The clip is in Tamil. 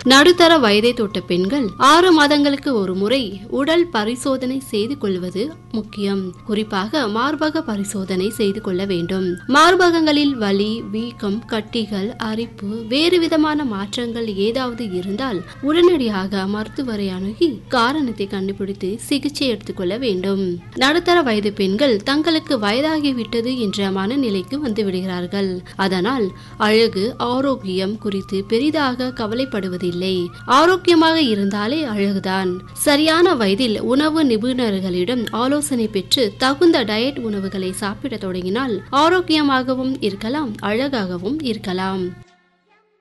நடுத்தர வயதை தொட்ட பெண்கள் ஆறு மாதங்களுக்கு ஒரு முறை உடல் பரிசோதனை செய்து கொள்வது முக்கியம் குறிப்பாக மார்பக பரிசோதனை செய்து கொள்ள வேண்டும் மார்பகங்களில் வலி வீக்கம் கட்டிகள் அரிப்பு வேறு விதமான மாற்றங்கள் ஏதாவது இருந்தால் உடனடியாக மருத்துவரை அணுகி காரணத்தை கண்டுபிடித்து சிகிச்சை எடுத்துக்கொள்ள வேண்டும் நடுத்தர வயது பெண்கள் தங்களுக்கு வயதாகிவிட்டது என்ற மனநிலைக்கு வந்து விடுகிறார்கள் அதனால் அழகு ஆரோக்கியம் குறித்து பெரிதாக கவலைப்படுவதில்லை ஆரோக்கியமாக இருந்தாலே அழகுதான் சரியான வயதில் உணவு நிபுணர்களிடம் ஆலோசனை பெற்று தகுந்த டயட் உணவுகளை சாப்பிட தொடங்கினால் ஆரோக்கியமாகவும் இருக்கலாம் அழகாகவும் இருக்கலாம்